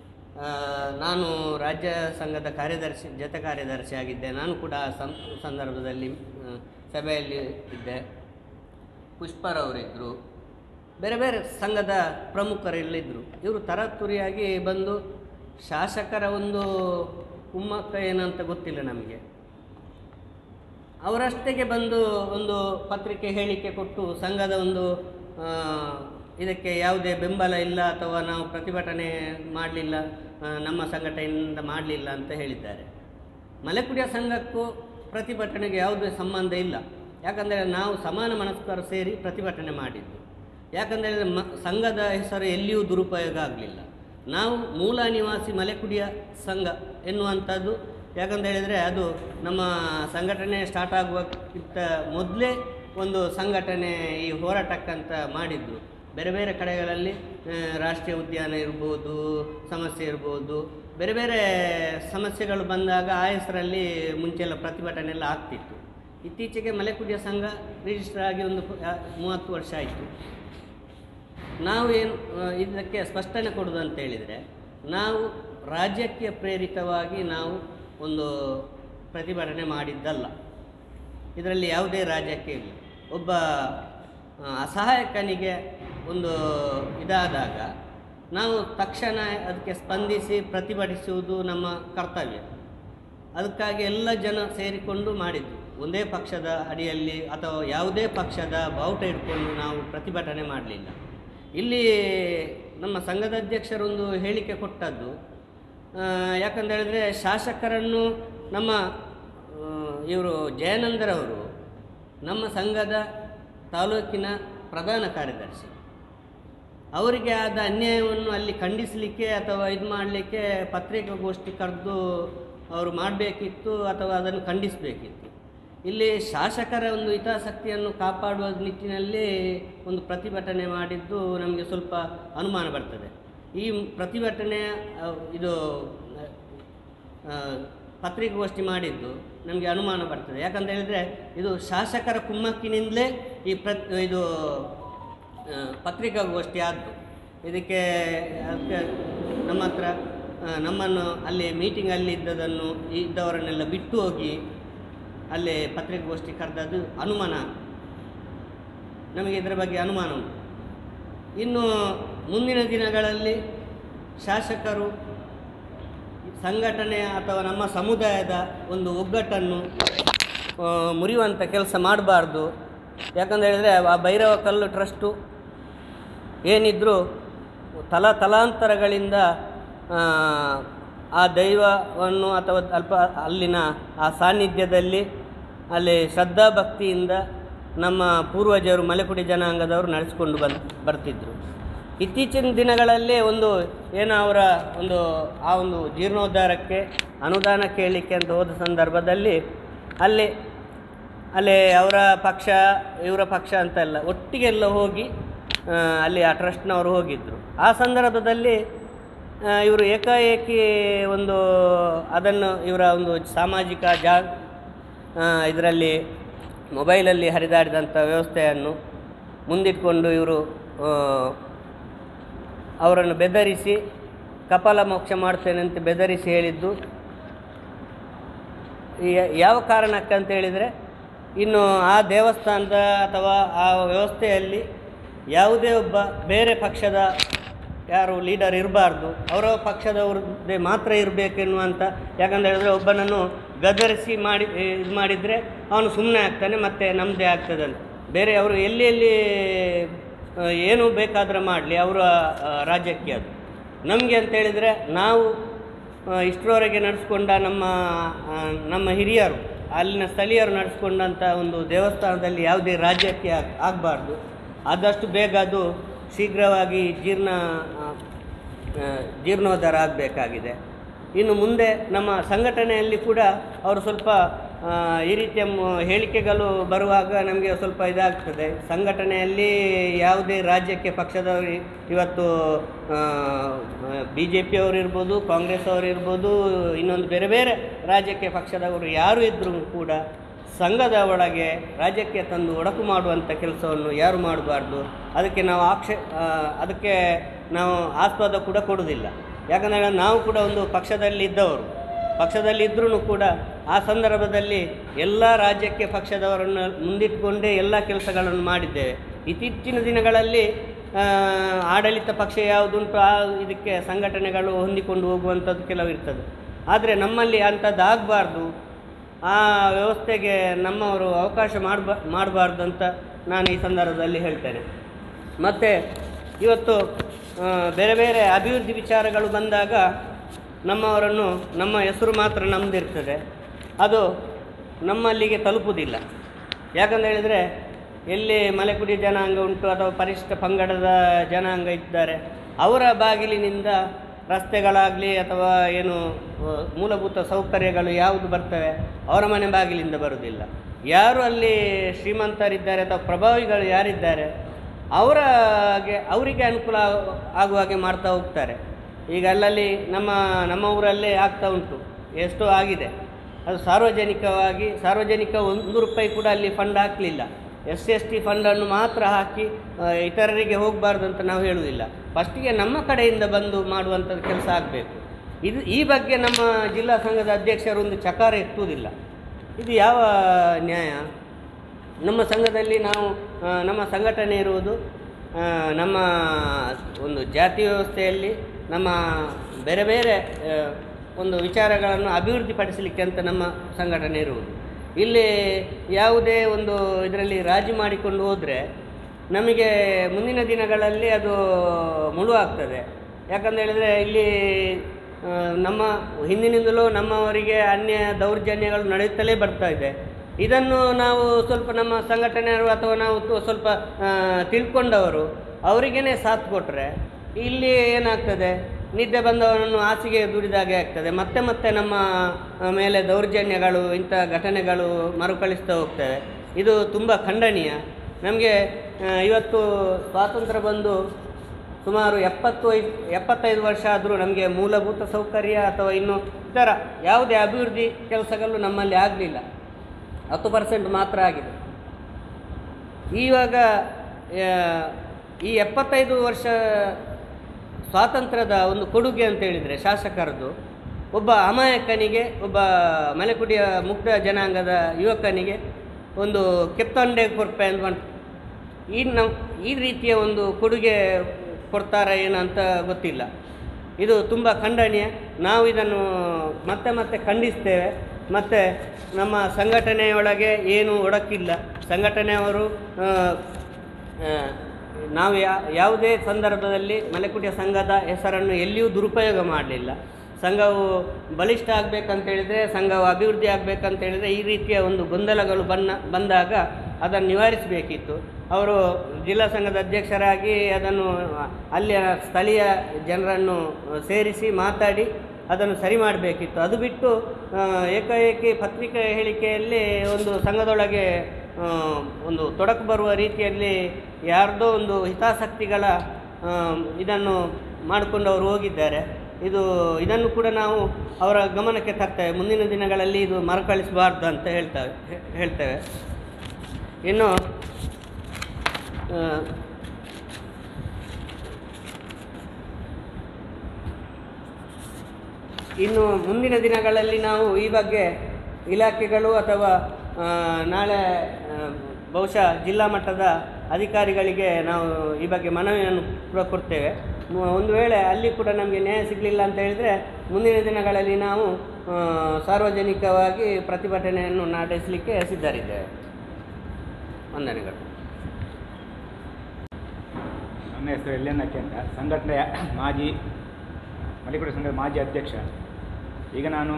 Speaker 1: ನಾನು ರಾಜ್ಯ ಸಂಘದ ಕಾರ್ಯದರ್ಶಿ ಜತೆ ಕಾರ್ಯದರ್ಶಿ ಆಗಿದ್ದೆ ನಾನು ಕೂಡ ಆ ಸಂ ಸಂದರ್ಭದಲ್ಲಿ ಆ, ಸಭೆಯಲ್ಲಿ ಇದ್ದೆ ಪುಷ್ಪರವರಿದ್ದರು ಬೇರೆ ಬೇರೆ ಸಂಘದ ಪ್ರಮುಖರೆಲ್ಲಿದ್ದರು ಇವರು ತರಾತುರಿಯಾಗಿ ಬಂದು ಶಾಸಕರ ಒಂದು ಕುಮ್ಮಕ್ಕ ಏನಂತ ಗೊತ್ತಿಲ್ಲ ನಮಗೆ ಅವರಷ್ಟಕ್ಕೆ ಬಂದು ಒಂದು ಪತ್ರಿಕೆ ಹೇಳಿಕೆ ಕೊಟ್ಟು ಸಂಘದ ಒಂದು ಆ, ಇದಕ್ಕೆ ಯಾವುದೇ ಬೆಂಬಲ ಇಲ್ಲ ಅಥವಾ ನಾವು ಪ್ರತಿಭಟನೆ ಮಾಡಲಿಲ್ಲ ನಮ್ಮ ಸಂಘಟನೆಯಿಂದ ಮಾಡಲಿಲ್ಲ ಅಂತ ಹೇಳಿದ್ದಾರೆ ಮಲೆಕುಡಿಯ ಸಂಘಕ್ಕೂ ಪ್ರತಿಭಟನೆಗೆ ಯಾವುದೇ ಸಂಬಂಧ ಇಲ್ಲ ಯಾಕಂದರೆ ನಾವು ಸಮಾನ ಮನಸ್ಕರು ಸೇರಿ ಪ್ರತಿಭಟನೆ ಮಾಡಿದ್ದು ಯಾಕಂದರೆ ಮ ಸಂಘದ ಹೆಸರು ಎಲ್ಲಿಯೂ ದುರುಪಯೋಗ ಆಗಲಿಲ್ಲ ನಾವು ಮೂಲ ನಿವಾಸಿ ಮಲೆಕುಡಿಯ ಸಂಘ ಎನ್ನುವಂಥದ್ದು ಯಾಕಂತ ಹೇಳಿದರೆ ಅದು ನಮ್ಮ ಸಂಘಟನೆ ಸ್ಟಾರ್ಟ್ ಆಗುವಕ್ಕಿಂತ ಮೊದಲೇ ಒಂದು ಸಂಘಟನೆ ಈ ಹೋರಾಟಕ್ಕಂತ ಮಾಡಿದ್ದು ಬೇರೆ ಬೇರೆ ಕಡೆಗಳಲ್ಲಿ ಆ, ರಾಷ್ಟ್ರೀಯ ಉದ್ಯಾನ ಇರ್ಬೋದು ಸಮಸ್ಯೆ ಇರ್ಬೋದು ಬೇರೆ ಬೇರೆ ಸಮಸ್ಯೆಗಳು ಬಂದಾಗ ಆ ಹೆಸರಲ್ಲಿ ಮುಂಚೆಲ್ಲ ಪ್ರತಿಭಟನೆ ಎಲ್ಲ ಆಗ್ತಿತ್ತು ಇತ್ತೀಚೆಗೆ ಮಲೆಕುಡಿಯ ಸಂಘ ರಿಜಿಸ್ಟರ್ ಆಗಿ ಒಂದು ಪ- ಆ, ಮೂವತ್ತು ವರ್ಷ ಆಯಿತು ನಾವು ಏನು ಆ, ಇದಕ್ಕೆ ಸ್ಪಷ್ಟನೆ ಕೊಡೋದು ಅಂತ ಹೇಳಿದರೆ ನಾವು ರಾಜ್ಯಕ್ಕೆ ಪ್ರೇರಿತವಾಗಿ ನಾವು ಒಂದು ಪ್ರತಿಭಟನೆ ಮಾಡಿದ್ದಲ್ಲ ಇದರಲ್ಲಿ ಯಾವುದೇ ರಾಜ್ಯಕ್ಕೆ ಇಲ್ಲ ಒಬ್ಬ ಆ, ಅಸಹಾಯಕನಿಗೆ ಒಂದು ಇದಾದಾಗ ನಾವು ತಕ್ಷಣ ಅದಕ್ಕೆ ಸ್ಪಂದಿಸಿ ಪ್ರತಿಭಟಿಸುವುದು ನಮ್ಮ ಕರ್ತವ್ಯ ಅದಕ್ಕಾಗಿ ಎಲ್ಲ ಜನ ಸೇರಿಕೊಂಡು ಮಾಡಿದ್ದು ಒಂದೇ ಪಕ್ಷದ ಅಡಿಯಲ್ಲಿ ಅಥವಾ ಯಾವುದೇ ಪಕ್ಷದ ಬಾವುಟ ಇಟ್ಕೊಂಡು ನಾವು ಪ್ರತಿಭಟನೆ ಮಾಡಲಿಲ್ಲ ಇಲ್ಲಿ ನಮ್ಮ ಸಂಘದ ಅಧ್ಯಕ್ಷರೊಂದು ಹೇಳಿಕೆ ಕೊಟ್ಟದ್ದು ಆ, ಯಾಕಂತ ಹೇಳಿದ್ರೆ ಶಾಸಕರನ್ನು ನಮ್ಮ ಇವರು ಜಯಾನಂದರವರು ನಮ್ಮ ಸಂಘದ ತಾಲೂಕಿನ ಪ್ರಧಾನ ಕಾರ್ಯದರ್ಶಿ ಅವರಿಗೆ ಆದ ಅನ್ಯಾಯವನ್ನು ಅಲ್ಲಿ ಖಂಡಿಸಲಿಕ್ಕೆ ಅಥವಾ ಇದು ಮಾಡಲಿಕ್ಕೆ ಪತ್ರಿಕಾಗೋಷ್ಠಿ ಕರೆದು ಅವರು ಮಾಡಬೇಕಿತ್ತು ಅಥವಾ ಅದನ್ನು ಖಂಡಿಸಬೇಕಿತ್ತು ಇಲ್ಲಿ ಶಾಸಕರ ಒಂದು ಹಿತಾಸಕ್ತಿಯನ್ನು ಕಾಪಾಡುವ ನಿಟ್ಟಿನಲ್ಲಿ ಒಂದು ಪ್ರತಿಭಟನೆ ಮಾಡಿದ್ದು ನಮಗೆ ಸ್ವಲ್ಪ ಅನುಮಾನ ಬರ್ತದೆ ಈ ಪ್ರತಿಭಟನೆ ಆ, ಇದು ಆ, ಪತ್ರಿಕಾಗೋಷ್ಠಿ ಮಾಡಿದ್ದು ನಮಗೆ ಅನುಮಾನ ಬರ್ತದೆ ಯಾಕಂತ ಹೇಳಿದರೆ ಇದು ಶಾಸಕರ ಕುಮ್ಮಕ್ಕಿನಿಂದಲೇ ಈ ಪ್ರ ಇದು ಆ, ಪತ್ರಿಕಾಗೋಷ್ಠಿ ಆದ್ದು ಇದಕ್ಕೆ ಅದಕ್ಕೆ ನಮ್ಮ ಹತ್ರ ಆ, ನಮ್ಮನ್ನು ಅಲ್ಲಿ ಮೀಟಿಂಗಲ್ಲಿ ಇದ್ದದನ್ನು ಇದ್ದವರನ್ನೆಲ್ಲ ಬಿಟ್ಟು ಹೋಗಿ ಅಲ್ಲಿ ಪತ್ರಿಕಾಗೋಷ್ಠಿ ಕರೆದದ್ದು ಅನುಮಾನ ನಮಗೆ ಇದರ ಬಗ್ಗೆ ಅನುಮಾನ ಉಂಟು ಇನ್ನು ಮುಂದಿನ ದಿನಗಳಲ್ಲಿ ಶಾಸಕರು ಸಂಘಟನೆ ಅಥವಾ ನಮ್ಮ ಸಮುದಾಯದ ಒಂದು ಒಗ್ಗಟ್ಟನ್ನು ಆ, ಮುರಿಯುವಂಥ ಕೆಲಸ ಮಾಡಬಾರ್ದು ಯಾಕಂತ ಹೇಳಿದರೆ ಆ ಭೈರವ ಕಲ್ಲು ಟ್ರಸ್ಟು ಏನಿದ್ರೂ ತಲ ತಲಾಂತರಗಳಿಂದ ಆ, ಆ ದೈವವನ್ನು ಅಥವಾ ಅಲ್ಪ ಅಲ್ಲಿನ ಆ ಸಾನ್ನಿಧ್ಯದಲ್ಲಿ ಅಲ್ಲಿ ಶ್ರದ್ಧಾ ಭಕ್ತಿಯಿಂದ ನಮ್ಮ ಪೂರ್ವಜರು ಮಲೆಕುಡಿ ಜನಾಂಗದವರು ನಡೆಸಿಕೊಂಡು ಬಂದು ಬರ್ತಿದ್ದರು ಇತ್ತೀಚಿನ ದಿನಗಳಲ್ಲಿ ಒಂದು ಏನೋ ಅವರ ಒಂದು ಆ ಒಂದು ಜೀರ್ಣೋದ್ಧಾರಕ್ಕೆ ಅನುದಾನ ಕೇಳಲಿಕ್ಕೆ ಅಂತ ಹೋದ ಸಂದರ್ಭದಲ್ಲಿ ಅಲ್ಲಿ ಅಲ್ಲಿ ಅವರ ಪಕ್ಷ ಇವರ ಪಕ್ಷ ಅಂತಲ್ಲ ಒಟ್ಟಿಗೆಲ್ಲ ಹೋಗಿ ಆ, ಅಲ್ಲಿ ಆ ಟ್ರಸ್ಟ್ನವರು ಹೋಗಿದ್ದರು ಆ ಸಂದರ್ಭದಲ್ಲಿ ಇವರು ಏಕಾಏಕಿ ಒಂದು ಅದನ್ನು ಇವರ ಒಂದು ಸಾಮಾಜಿಕ ಜಾ ಇದರಲ್ಲಿ ಮೊಬೈಲಲ್ಲಿ ಹರಿದಾಡಿದಂಥ ವ್ಯವಸ್ಥೆಯನ್ನು ಮುಂದಿಟ್ಕೊಂಡು ಇವರು ಅವರನ್ನು ಬೆದರಿಸಿ ಕಪಾಲ ಮೋಕ್ಷ ಮಾಡ್ತೇನೆ ಅಂತ ಬೆದರಿಸಿ ಹೇಳಿದ್ದು ಯ- ಯಾವ ಕಾರಣಕ್ಕೆ ಅಂತ ಹೇಳಿದರೆ ಇನ್ನು ಆ ದೇವಸ್ಥಾನದ ಅಥವಾ ಆ ವ್ಯವಸ್ಥೆಯಲ್ಲಿ ಯಾವುದೇ ಒಬ್ಬ ಬೇರೆ ಪಕ್ಷದ ಯಾರು ಲೀಡರ್ ಇರಬಾರ್ದು ಅವರ ಪಕ್ಷದವ್ರದ್ದೇ ಮಾತ್ರ ಇರಬೇಕೆನ್ನುವಂಥ ಯಾಕಂತ ಹೇಳಿದ್ರೆ ಒಬ್ಬನನ್ನು ಗದರಿಸಿ ಮಾಡಿ ಇದು ಮಾಡಿದರೆ ಅವನು ಸುಮ್ಮನೆ ಆಗ್ತಾನೆ ಮತ್ತು ನಮ್ಮದೇ ಆಗ್ತದೆ ಅಂತ ಬೇರೆ ಅವರು ಎಲ್ಲಿ ಎಲ್ಲಿ ಆ, ಏನು ಬೇಕಾದರೆ ಮಾಡಲಿ ಅವರ ಆ, ರಾಜ್ಯಕ್ಕೆ ಅದು ನಮಗೆ ಅಂತ ಹೇಳಿದರೆ ನಾವು ಆ, ಇಷ್ಟರವರೆಗೆ ನಡೆಸ್ಕೊಂಡ ನಮ್ಮ ಆ, ನಮ್ಮ ಹಿರಿಯರು ಅಲ್ಲಿನ ಸ್ಥಳೀಯರು ನಡೆಸ್ಕೊಂಡಂಥ ಒಂದು ದೇವಸ್ಥಾನದಲ್ಲಿ ಯಾವುದೇ ರಾಜ್ಯಕ್ಕೆ ಆಗ್ ಆಗಬಾರ್ದು ಆದಷ್ಟು ಬೇಗ ಅದು ಶೀಘ್ರವಾಗಿ ಜೀರ್ಣ ಆ, ಆ, ಜೀರ್ಣೋದ್ಧಾರ ಆಗಬೇಕಾಗಿದೆ ಇನ್ನು ಮುಂದೆ ನಮ್ಮ ಸಂಘಟನೆಯಲ್ಲಿ ಕೂಡ ಅವರು ಸ್ವಲ್ಪ ಆ, ಈ ರೀತಿಯ ಮ- ಹೇಳಿಕೆಗಳು ಬರುವಾಗ ನಮಗೆ ಸ್ವಲ್ಪ ಇದಾಗ್ತದೆ ಸಂಘಟನೆಯಲ್ಲಿ ಯಾವುದೇ ರಾಜ್ಯಕ್ಕೆ ಪಕ್ಷದವರು ಇವತ್ತು ಬಿ ಜೆ ಪಿಯವರು ಇರ್ಬೋದು ಕಾಂಗ್ರೆಸ್ ಅವರು ಇರ್ಬೋದು ಇನ್ನೊಂದು ಬೇರೆ ಬೇರೆ ರಾಜ್ಯಕ್ಕೆ ಪಕ್ಷದವರು ಯಾರು ಇದ್ದರೂ ಕೂಡ ಸಂಘದ ಒಳಗೆ ರಾಜ್ಯಕ್ಕೆ ತಂದು ಒಡಕು ಮಾಡುವಂಥ ಕೆಲಸವನ್ನು ಯಾರು ಮಾಡಬಾರ್ದು ಅದಕ್ಕೆ ನಾವು ಆಕ್ಷೇ ಆ, ಅದಕ್ಕೆ ನಾವು ಆಸ್ಪದ ಕೂಡ ಕೊಡುವುದಿಲ್ಲ ಯಾಕಂದರೆ ನಾವು ಕೂಡ ಒಂದು ಪಕ್ಷದಲ್ಲಿ ಇದ್ದವರು ಪಕ್ಷದಲ್ಲಿ ಇದ್ರೂ ಕೂಡ ಆ ಸಂದರ್ಭದಲ್ಲಿ ಎಲ್ಲ ರಾಜ್ಯಕ್ಕೆ ಪಕ್ಷದವರನ್ನು ಮುಂದಿಟ್ಟುಕೊಂಡೇ ಎಲ್ಲ ಕೆಲಸಗಳನ್ನು ಮಾಡಿದ್ದೇವೆ ಇತ್ತೀಚಿನ ದಿನಗಳಲ್ಲಿ ಆ, ಆಡಳಿತ ಪಕ್ಷ ಯಾವುದುಂಟು ಆ ಇದಕ್ಕೆ ಸಂಘಟನೆಗಳು ಹೊಂದಿಕೊಂಡು ಹೋಗುವಂಥದ್ದು ಕೆಲವು ಇರ್ತದೆ ಆದರೆ ನಮ್ಮಲ್ಲಿ ಅಂಥದ್ದು ಆಗಬಾರ್ದು ಆ ವ್ಯವಸ್ಥೆಗೆ ನಮ್ಮವರು ಅವಕಾಶ ಮಾಡಬ ಮಾಡಬಾರ್ದು ಅಂತ ನಾನು ಈ ಸಂದರ್ಭದಲ್ಲಿ ಹೇಳ್ತೇನೆ ಮತ್ತು ಇವತ್ತು ಆ, ಬೇರೆ ಬೇರೆ ಅಭಿವೃದ್ಧಿ ವಿಚಾರಗಳು ಬಂದಾಗ ನಮ್ಮವರನ್ನು ನಮ್ಮ ಹೆಸರು ಮಾತ್ರ ನಮ್ಮದಿರ್ತದೆ ಅದು ನಮ್ಮಲ್ಲಿಗೆ ತಲುಪುವುದಿಲ್ಲ ಯಾಕಂತ ಹೇಳಿದರೆ ಎಲ್ಲಿ ಮಲೆಕುಡಿ ಜನಾಂಗ ಉಂಟು ಅಥವಾ ಪರಿಶಿಷ್ಟ ಪಂಗಡದ ಜನಾಂಗ ಇದ್ದಾರೆ ಅವರ ಬಾಗಿಲಿನಿಂದ ರಸ್ತೆಗಳಾಗಲಿ ಅಥವಾ ಏನು ಆ, ಮೂಲಭೂತ ಸೌಕರ್ಯಗಳು ಯಾವುದು ಬರ್ತವೆ ಅವರ ಮನೆ ಬಾಗಿಲಿಂದ ಬರುವುದಿಲ್ಲ ಯಾರು ಅಲ್ಲಿ ಶ್ರೀಮಂತರಿದ್ದಾರೆ ಅಥವಾ ಪ್ರಭಾವಿಗಳು ಯಾರಿದ್ದಾರೆ ಅವರಿಗೆ ಅವರಿಗೆ ಅನುಕೂಲ ಆಗು- ಆಗುವ ಹಾಗೆ ಮಾಡ್ತಾ ಹೋಗ್ತಾರೆ ಈಗ ಅಲ್ಲಲ್ಲಿ ನಮ್ಮ ನಮ್ಮ ಊರಲ್ಲೇ ಆಗ್ತಾ ಉಂಟು ಎಷ್ಟೋ ಆಗಿದೆ ಅದು ಸಾರ್ವಜನಿಕವಾಗಿ ಸಾರ್ವಜನಿಕ ಒಂದು ರೂಪಾಯಿ ಕೂಡ ಅಲ್ಲಿ ಫಂಡ್ ಹಾಕಲಿಲ್ಲ ಎಸ್ ಸಿ ಎಸ್ ಟಿ ಫಂಡನ್ನು ಮಾತ್ರ ಹಾಕಿ ಆ, ಇತರರಿಗೆ ಹೋಗಬಾರ್ದು ಅಂತ ನಾವು ಹೇಳುವುದಿಲ್ಲ ಫಸ್ಟಿಗೆ ನಮ್ಮ ಕಡೆಯಿಂದ ಬಂದು ಮಾಡುವಂಥದ್ದು ಕೆಲಸ ಆಗಬೇಕು ಇದು ಈ ಬಗ್ಗೆ ನಮ್ಮ ಜಿಲ್ಲಾ ಸಂಘದ ಅಧ್ಯಕ್ಷರು ಒಂದು ಚಕಾರ ಎತ್ತುವುದಿಲ್ಲ ಇದು ಯಾವ ನ್ಯಾಯ ನಮ್ಮ ಸಂಘದಲ್ಲಿ ನಾವು ಆ, ನಮ್ಮ ಸಂಘಟನೆ ಇರುವುದು ಆ, ನಮ್ಮ ಒಂದು ಜಾತಿ ವ್ಯವಸ್ಥೆಯಲ್ಲಿ ನಮ್ಮ ಬೇರೆ ಬೇರೆ ಆ, ಒಂದು ವಿಚಾರಗಳನ್ನು ಅಭಿವೃದ್ಧಿಪಡಿಸಲಿಕ್ಕೆ ಅಂತ ನಮ್ಮ ಸಂಘಟನೆ ಇರುವುದು ಇಲ್ಲಿ ಯಾವುದೇ ಒಂದು ಇದರಲ್ಲಿ ರಾಜಿ ಮಾಡಿಕೊಂಡು ಹೋದರೆ ನಮಗೆ ಮುಂದಿನ ದಿನಗಳಲ್ಲಿ ಅದು ಮುಳುವಾಗ್ತದೆ ಯಾಕಂತ ಹೇಳಿದರೆ ಇಲ್ಲಿ ಆ, ನಮ್ಮ ಹಿಂದಿನಿಂದಲೂ ನಮ್ಮವರಿಗೆ ಅನ್ಯ ದೌರ್ಜನ್ಯಗಳು ನಡೆಯುತ್ತಲೇ ಬರ್ತಾ ಇದೆ ಇದನ್ನು ನಾವು ಸ್ವಲ್ಪ ನಮ್ಮ ಸಂಘಟನೆಯವರು ಅಥವಾ ನಾವು ತು- ಸ್ವಲ್ಪ ಆ, ತಿಳ್ಕೊಂಡವರು ಅವರಿಗೇನೆ ಸಾಥ್ ಕೊಟ್ಟರೆ ಇಲ್ಲಿ ಏನಾಗ್ತದೆ ನಿದ್ದೆ ಬಂದವನನ್ನು ಹಾಸಿಗೆ ದುಡಿದಾಗೆ ಆಗ್ತದೆ ಮತ್ತೆ ಮತ್ತೆ ನಮ್ಮ ಆ, ಮೇಲೆ ದೌರ್ಜನ್ಯಗಳು ಇಂಥ ಘಟನೆಗಳು ಮರುಕಳಿಸ್ತಾ ಹೋಗ್ತವೆ ಇದು ತುಂಬ ಖಂಡನೀಯ ನಮಗೆ ಇವತ್ತು ಸ್ವಾತಂತ್ರ್ಯ ಬಂದು ಸುಮಾರು ಎಪ್ಪತ್ತು ಐದು ಎಪ್ಪತ್ತೈದು ವರ್ಷ ಆದರೂ ನಮಗೆ ಮೂಲಭೂತ ಸೌಕರ್ಯ ಅಥವಾ ಇನ್ನು ಇತರ ಯಾವುದೇ ಅಭಿವೃದ್ಧಿ ಕೆಲಸಗಳು ನಮ್ಮಲ್ಲಿ ಆಗಲಿಲ್ಲ ಹತ್ತು ಪರ್ಸೆಂಟ್ ಮಾತ್ರ ಆಗಿದೆ ಇವಾಗ ಆ, ಈ ಎಪ್ಪತ್ತೈದು ವರ್ಷ ಸ್ವಾತಂತ್ರ್ಯದ ಒಂದು ಕೊಡುಗೆ ಅಂತ ಹೇಳಿದರೆ ಶಾಸಕರದ್ದು ಒಬ್ಬ ಅಮಾಯಕನಿಗೆ ಒಬ್ಬ ಮಲೆಕುಡಿಯ ಮುಗ್ಧ ಜನಾಂಗದ ಯುವಕನಿಗೆ ಒಂದು ಕೆತ್ತೊಂಡೆ ಕೊರ್ಪೆ ಅಂತ ಬಂತು ಈ ನಮ್ಮ ಈ ರೀತಿಯ ಒಂದು ಕೊಡುಗೆ ಕೊಡ್ತಾರ ಏನಂತ ಗೊತ್ತಿಲ್ಲ ಇದು ತುಂಬ ಖಂಡನೀಯ ನಾವು ಇದನ್ನು ಮತ್ತೆ ಮತ್ತೆ ಖಂಡಿಸ್ತೇವೆ ಮತ್ತು ನಮ್ಮ ಸಂಘಟನೆಯೊಳಗೆ ಏನು ಒಡಕಿಲ್ಲ ಸಂಘಟನೆಯವರು ಆ, ಆ, ನಾವು ಯಾ ಯಾವುದೇ ಸಂದರ್ಭದಲ್ಲಿ ಮಲೆಕುಟಿಯ ಸಂಘದ ಹೆಸರನ್ನು ಎಲ್ಲಿಯೂ ದುರುಪಯೋಗ ಮಾಡಲಿಲ್ಲ ಸಂಘವು ಬಲಿಷ್ಠ ಆಗಬೇಕಂತೇಳಿದರೆ ಸಂಘವು ಅಭಿವೃದ್ಧಿ ಆಗಬೇಕಂತೇಳಿದರೆ ಈ ರೀತಿಯ ಒಂದು ಗೊಂದಲಗಳು ಬನ್ನ ಬಂದಾಗ ಅದನ್ನು ನಿವಾರಿಸಬೇಕಿತ್ತು ಅವರು ಜಿಲ್ಲಾ ಸಂಘದ ಅಧ್ಯಕ್ಷರಾಗಿ ಅದನ್ನು ಅಲ್ಲಿಯ ಸ್ಥಳೀಯ ಜನರನ್ನು ಸೇರಿಸಿ ಮಾತಾಡಿ ಅದನ್ನು ಸರಿ ಮಾಡಬೇಕಿತ್ತು ಅದು ಬಿಟ್ಟು ಆ, ಏಕಾಏಕಿ ಪತ್ರಿಕೆ ಹೇಳಿಕೆಯಲ್ಲಿ ಒಂದು ಸಂಘದೊಳಗೆ ಆ, ಒಂದು ತೊಡಕು ಬರುವ ರೀತಿಯಲ್ಲಿ ಯಾರ್ದೋ ಒಂದು ಹಿತಾಸಕ್ತಿಗಳ ಆ, ಇದನ್ನು ಮಾಡಿಕೊಂಡು ಅವರು ಹೋಗಿದ್ದಾರೆ ಇದು ಇದನ್ನು ಕೂಡ ನಾವು ಅವರ ಗಮನಕ್ಕೆ ತರ್ತೇವೆ ಮುಂದಿನ ದಿನಗಳಲ್ಲಿ ಇದು ಮರುಕಳಿಸಬಾರ್ದು ಅಂತ ಹೇಳ್ತೇವೆ ಹೇ- ಹೇಳ್ತೇವೆ ಇನ್ನು ಆ, ಇನ್ನು ಮುಂದಿನ ದಿನಗಳಲ್ಲಿ ನಾವು ಈ ಬಗ್ಗೆ ಇಲಾಖೆಗಳು ಅಥವಾ ಆ, ನಾಳೆ ಆ, ಬಹುಶಃ ಜಿಲ್ಲಾ ಮಟ್ಟದ ಅಧಿಕಾರಿಗಳಿಗೆ ನಾವು ಈ ಬಗ್ಗೆ ಮನವಿಯನ್ನು ಕೂಡ ಕೊಡ್ತೇವೆ ಮು- ಒಂದು ವೇಳೆ ಅಲ್ಲಿ ಕೂಡ ನಮಗೆ ನ್ಯಾಯ ಸಿಗಲಿಲ್ಲ ಅಂತ ಹೇಳಿದರೆ ಮುಂದಿನ ದಿನಗಳಲ್ಲಿ ನಾವು ಆ, ಸಾರ್ವಜನಿಕವಾಗಿ ಪ್ರತಿಭಟನೆಯನ್ನು ನಡೆಸಲಿಕ್ಕೆ ಸಿದ್ಧರಿದ್ದೇವೆ ವಂದನೆಗಳು
Speaker 2: ನನ್ನ ಹೆಸರು ಎಲ್ಎನ್ನಕ್ಕೆ ಅಂತ ಸಂಘಟನೆಯ ಮಾಜಿ ಮಲಿಕುಡಿ ಸಂಘದ ಮಾಜಿ ಅಧ್ಯಕ್ಷ ಈಗ ನಾನು